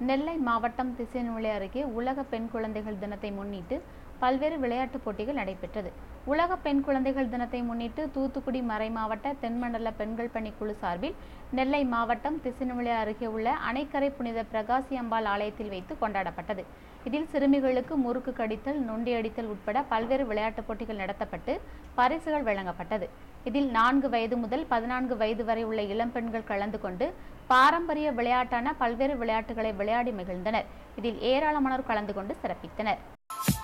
நெல்லை மாவட்டம் திசைநூலை அருகே உலக பெண் குழந்தைகள் தினத்தை முன்னிட்டு பல்வேறு விளையாட்டுப் போட்டிகள் நடைபெற்றது உலக பெண் குழந்தைகள் தினத்தை முன்னிட்டு தூத்துக்குடி மறைமாவட்ட தென்மண்டல பெண்கள் பணிக்குழு சார்பில் நெல்லை மாவட்டம் திசைநூலை அருகே உள்ள அணைக்கரை புனித பிரகாசி அம்பாள் ஆலயத்தில் வைத்து கொண்டாடப்பட்டது இதில் சிறுமிகளுக்கு முறுக்கு கடித்தல் நொண்டி அடித்தல் உட்பட பல்வேறு விளையாட்டுப் போட்டிகள் நடத்தப்பட்டு பரிசுகள் வழங்கப்பட்டது இதில் நான்கு வயது முதல் பதினான்கு வயது வரை உள்ள இளம்பெண்கள் கலந்து கொண்டு பாரம்பரிய விளையாட்டான பல்வேறு விளையாட்டுகளை விளையாடி மகிழ்ந்தனர் இதில் ஏராளமானோர் கலந்து கொண்டு சிறப்பித்தனர்